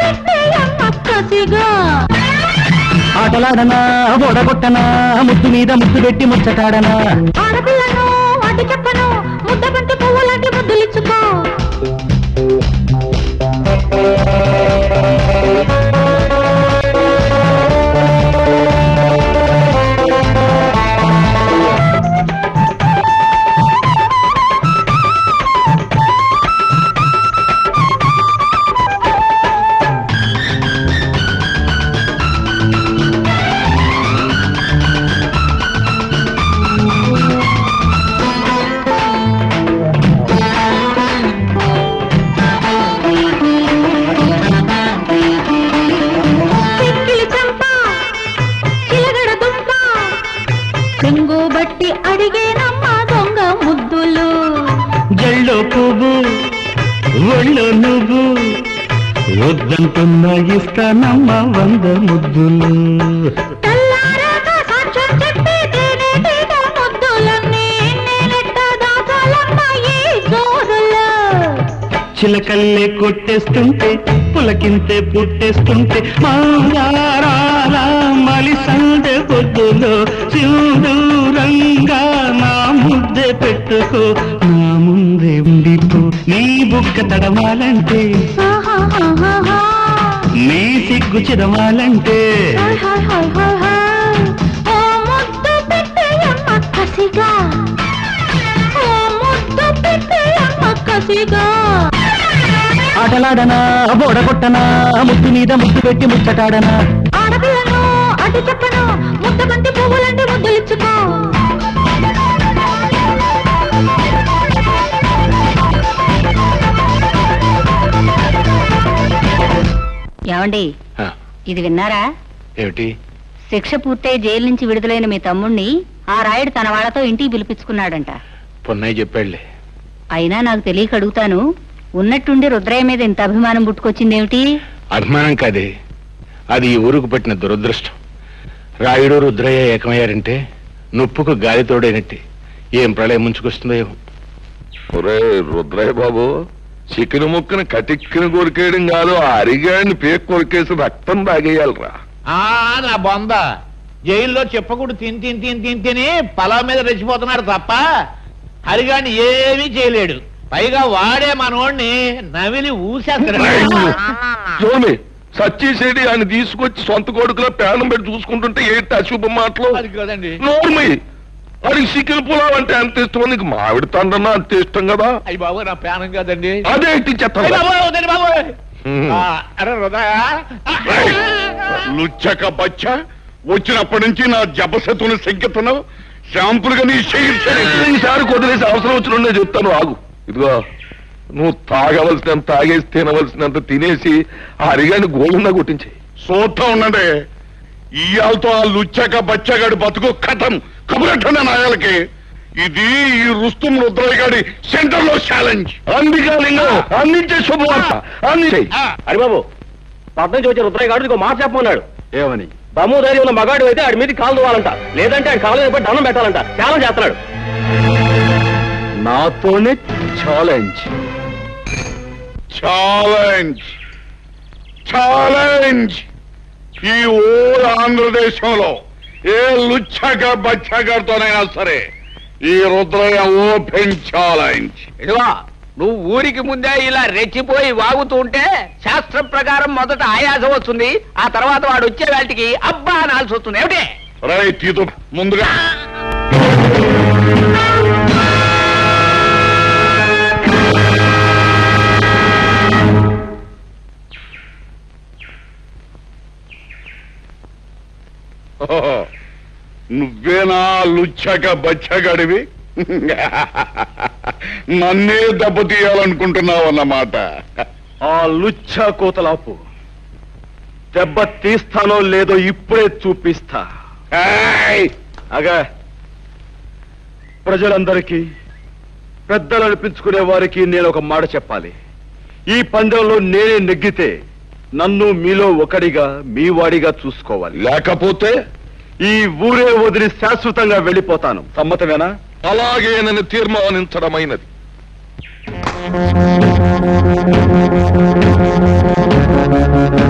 పెట్టేయమ్మ కసిగా ఆటలాడనా ఓడగొట్టనా ముద్దు మీద ముద్దు పెట్టి ముచ్చటాడనా ఆడపిల్లను అడ్డు చెప్పను ముద్ద బంతి పువ్వులాంటి ముద్దులిచ్చుకో చెక్కిలి చంప చిలగడ దుంప చెంగు బట్టి అడిగేనమ్మ దొంగ ముద్దులు జల్లో పువ్వు ఒళ్ళో నువ్వు వద్దంటున్నా ఇస్తానమ్మ వంద ముద్దులు తెల్లారాక సాక్ష్యం చెప్పి తేనెటీగ ముద్దులన్నీ నేనెట్ట దాచాలమ్మ ఈ జోరులో చిలకల్లే కొట్టేస్తుంటే పులకింతే పుట్టేస్తుంటే మాయారాల మలి సందె పొద్దులో సింధూరంగా నా ముద్దే పెట్టుకో నా ముందే ఉండిపో నీ బుక్క తడవాలంటే ఆహాహాహాహా. నీ సిగ్గు చిరవాలంటే hi hi hi hi hi. ఓ ముద్దు పెట్టేయమ్మ కసిగా ఓ ముద్దు పెట్టేయమ్మ కసిగా ఆటలాడనా బోడగొట్టనా ముద్దు మీద ముద్దు పెట్టి ముచ్చటాడనా ఆడపిల్లను అడ్డు చెప్పను ముద్ద బంతి పువ్వులంటే ముద్దులిచ్చుకో ఏమండి ఆ, ఇది విన్నారా ఏమిటి శిక్ష పూర్తయి జైలు నుంచి విడుదలైన మీ తమ్ముణ్ణి ఆ రాయుడు తన వాళ్ళతో ఇంటికి పిలిపించుకున్నాడంట పొన్నయ్య చెప్పాడులే అయినా నాకు తెలియక అడుగుతాను ఉన్నట్టుండి రుద్రయ్య మీద ఇంత అభిమానం పుట్టుకొచ్చిందేమిటి అభిమానం కాదే అది ఈ ఊరుకు పట్టిన దురదృష్టం రాయుడు రుద్రయ్య ఏకమయ్యారంటే నొప్పుకు గాలి తోడైనట్టే ఏం ప్రళయం ముంచుకొస్తుందో ఏమో ఒరే రుద్రయ్య బాబు చికెన్ ముక్కను కటిక్కిన కొరికేయడం కాదు ఆ అరిగాడిని పేక్ కొరికేసి రక్తం తాగేయాలరా ఆ నా బొంద జైల్లో చెప్పకూడదు తిని తిని తిని తిని తిని పొలం మీద రెచ్చిపోతున్నాడు తప్ప హరిగాని ఏమీ చేయలేడు పైగా వాడే మనోడిని నవిలి ఊసేస్తున్నాడు జోమి సచ్చిసేడి ఆయన తీసుకొచ్చి సొంత కొడుకులో ప్రాణం పెట్టి చూసుకుంటుంటే ఏంటి అశుభ మాటలు అది కదండి నోర్మి వాడికి చికెన్ పులావ్ అంటే అంత ఇష్టం నీకు మామిడి తండ్రన్నా అంత ఇష్టం కదా అయ్యి బాబు నా ప్రాణం కదండి అదేంటి చెత్త అయ్య బాబోయ్, వద్దండి బాబోయ్. హ్మ్. ఆ, అరే హృదయ లుచ్చక బచ్చ వచ్చినప్పటి నుంచి నా జపశతుని సంకెత్తను శాంపుల్ గా నీ ఈసారి వదిలేసి అవసరం వచ్చిన చెప్తాను ఆగు ఇదిగో నువ్వు తాగవలసినంత తాగేసి తినవలసినంత తినేసి ఆ అరిగాని గోళంగా కొట్టించి చూస్తా ఉండండి ఇయాలతో ఆ లుచ్చక బచ్చగాడి బతుకు కథం కబురట్టండి నాయాలకి ఇది ఈ రుస్తుం రుద్రయ్య గారి సెంటర్ లో ఛాలెంజ్ అందుకే లింగం అందించే శుభవార్త అందించే హరిబాబు పట్నం నుంచి వచ్చే రుద్రయ్య గారు ఇంకో మాట చెప్పమన్నాడు ఏమని దమ్ము ధైర్యం ఉన్న మగాడు అయితే ఆడి మీద కాలు దువ్వాలంట లేదంటే ఆడి కాలు మీద పడి దండం పెట్టాలంట చాలా చేస్తున్నాడు నాతోనే ఛాలెంజ్ ఛాలెంజ్ ఛాలెంజ్ ఈ ఓల్ ఆంధ్రదేశంలో ఏ లుచ్చక బచ్చగారితోనైనా సరే ఈ రుద్రయ్య ఓపెన్ ఛాలెంజ్ ఇదిగో నువ్వు ఊరికి ముందే ఇలా రెచ్చిపోయి వాగుతూ ఉంటే శాస్త్రం ప్రకారం మొదట ఆయాసం వస్తుంది ఆ తర్వాత వాడు వచ్చే వాటికి అబ్బా అనాల్సి వస్తుంది ఏమిటి రైట్ ఇది ముందుగా ఓహో, నువ్వేనా లుచ్చక బచ్చగడివి నన్నే దెబ్బతీయాలనుకుంటున్నావు అన్నమాట ఆ లుచ్చ కోతలాపు దెబ్బ తీస్తానో లేదో ఇప్పుడే చూపిస్తా ఏయ్! అగా ప్రజలందరికీ పెద్దలు అనిపించుకునే వారికి నేను ఒక మాట చెప్పాలి ఈ పందెంలో నేనే నెగ్గితే నన్ను మీలో ఒకడిగా మీ వాడిగా చూసుకోవాలి లేకపోతే ఈ ఊరే వదిలి శాశ్వతంగా వెళ్ళిపోతాను సమ్మతమేనా అలాగేనని తీర్మానించడమైనది ఆ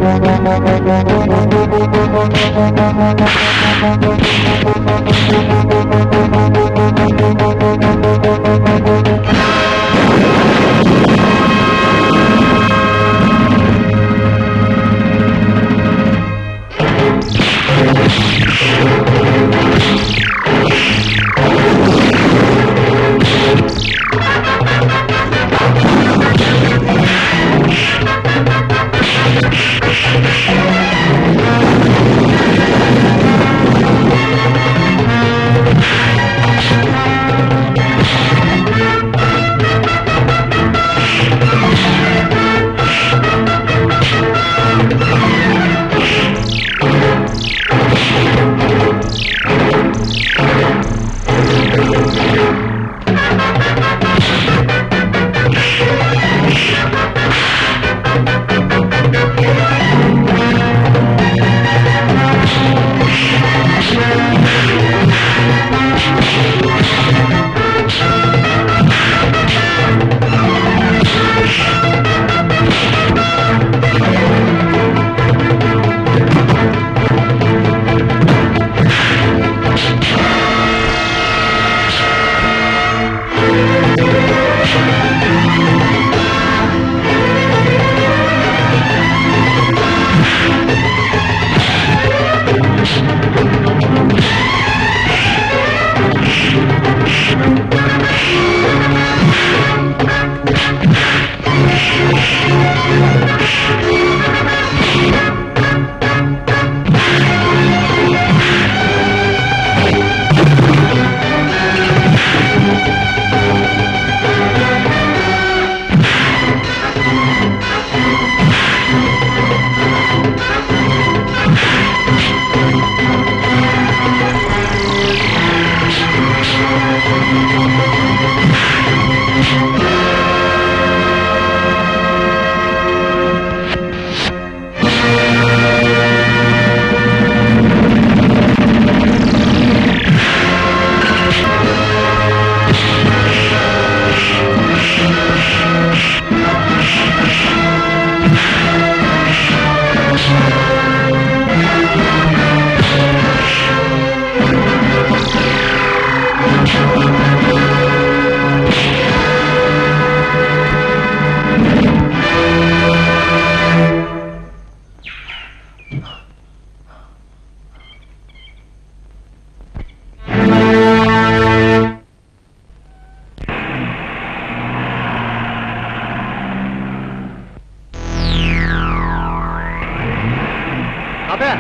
తాతయ్య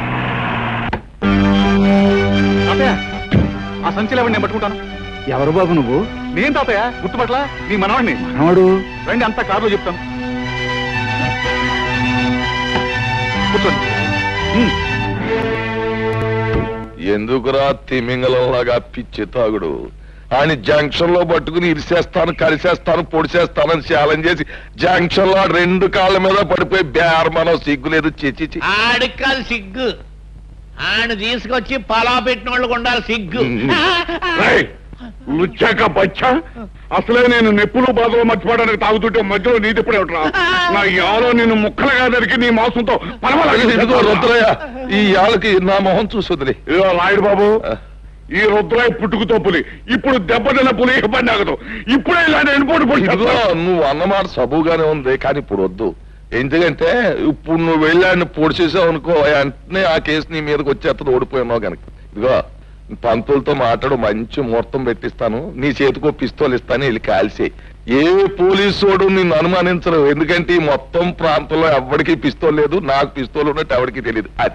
తాతయ్య ఆ సంచిలో ఎవరిని నేను పట్టుకుంటాను ఎవరు బాబు నువ్వు నేను తాతయ్య గుర్తుపట్ల నీ మనవాడిని మనవడు రండి అంతా కారులో చెప్తాను కూర్చోండి ఉమ్. ఎందుకురా తిమింగలంలాగా పిచ్చి తాగుడు ఆయన జంక్షన్ లో పట్టుకుని ఇరిసేస్తాను కలిసేస్తాను పొడిసేస్తానని ఛాలెంజ్ చేసి జంక్షన్ లో రెండు కాళ్ళ మీద పడిపోయి బేరమనం సిగ్గులేదు చిచి ఆడికి కాదు సిగ్గు ఆయన తీసుకొచ్చి పలా పెట్టిన వాళ్ళకు ఉండాలి సిగ్గు లుచ్చాక బచ్చా అసలే నేను నెప్పులు బాధలు మర్చిపోవడానికి తాగుతుంటే మధ్యలో నీ తిప్పుడే ఉంటా నా యాలో నిన్ను ముక్కలుగా దొరికి నీ మాంసంతో ఇదిగో రుద్రయ్య ఈ యాళ్ళకి నా మొహం చూసి వదిలే ఇదిగో రాయుడు బాబు ఈ రుద్రాయి పుట్టుకుతో పులి ఇప్పుడు దెబ్బతిన్న పులి ఇబ్బంది ఆగదు ఇప్పుడే ఇలాంటి ఎన్పోటు ఇదిగో నువ్వు అన్నమాట సబుగానే ఉంది కానీ ఇప్పుడు వద్దు ఎందుకంటే ఇప్పుడు నువ్వు వెళ్ళాన్ని పొడిచేసావు అనుకో వెంటనే ఆ కేసు నీ మీదకి వచ్చేస్తుంది ఓడిపోయినావు కనుక ఇదిగో పంతులతో మాట్లాడు మంచి ముహూర్తం పెట్టిస్తాను నీ చేతికో పిస్తోల్ ఇస్తాను వెళ్ళి కాల్సి ఏ పోలీసోడు నిన్ను అనుమానించరు ఎందుకంటే ఈ మొత్తం ప్రాంతంలో ఎవరికి పిస్తోల్ లేదు నాకు పిస్తోల్ ఉన్నట్టు ఎవరికి తెలియదు అది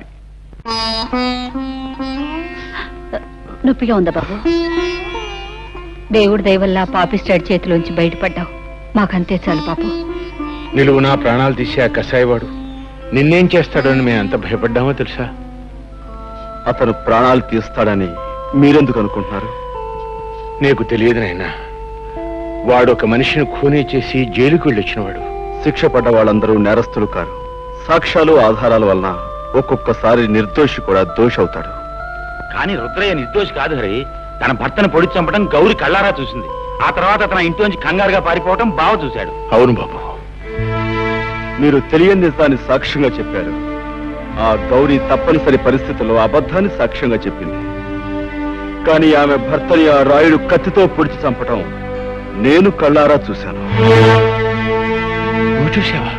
నొప్పిగా ఉందా బాబు దేవుడి దయవల్ల పాపిస్టాడ్ చేతిలోంచి బయటపడ్డావు మాకంతే చాలు పాపం నిలువు నా ప్రాణాలు తీసే ఆ కసాయివాడు నిన్నేం చేస్తాడో అని మేము అంత భయపడ్డామో తెలుసా అతను ప్రాణాలు తీస్తాడని మీరెందుకు అనుకుంటున్నారు నీకు తెలియదు నాయనా వాడు ఒక మనిషిని ఖూనీ చేసి జైలుకు వెళ్ళొచ్చినవాడు శిక్ష పడ్డ వాళ్ళందరూ నేరస్తులు కారు సాక్ష్యాలు ఆధారాల వలన ఒక్కొక్కసారి నిర్దోషి కూడా దోషి అవుతాడు కానీ రుద్రయ్య నిర్దోషి కాదు హరి తన భర్తను పొడి చంపడం గౌరి కళ్ళారా చూసింది ఆ తర్వాత తన ఇంట్లోంచి కంగారుగా పారిపోవడం బావ చూశాడు అవును బాబు మీరు తెలియని నిజాన్ని సాక్ష్యంగా చెప్పారు ఆ గౌరీ తప్పనిసరి పరిస్థితుల్లో అబద్ధాన్ని సాక్ష్యంగా చెప్పింది కానీ ఆమె భర్తని ఆ రాయుడు కత్తితో పొడిచి చంపటం నేను కళ్ళారా చూశాను నువ్వు చూసావా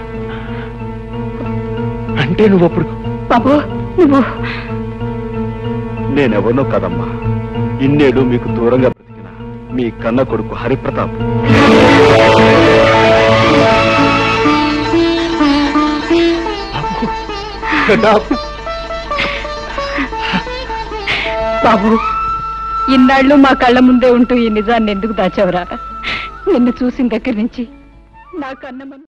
అంటే నువ్వు అప్పుడు బాబు నువ్వు నేనెవరినో కదమ్మా ఇన్నేడు మీకు దూరంగా బ్రతికిన మీ కన్న కొడుకు హరిప్రతాప్ బాబు ఇన్నాళ్ళు మా కళ్ళ ముందే ఉంటూ ఈ నిజాన్ని ఎందుకు దాచావురా నిన్ను చూసిన దగ్గర నుంచి నా కన్నమని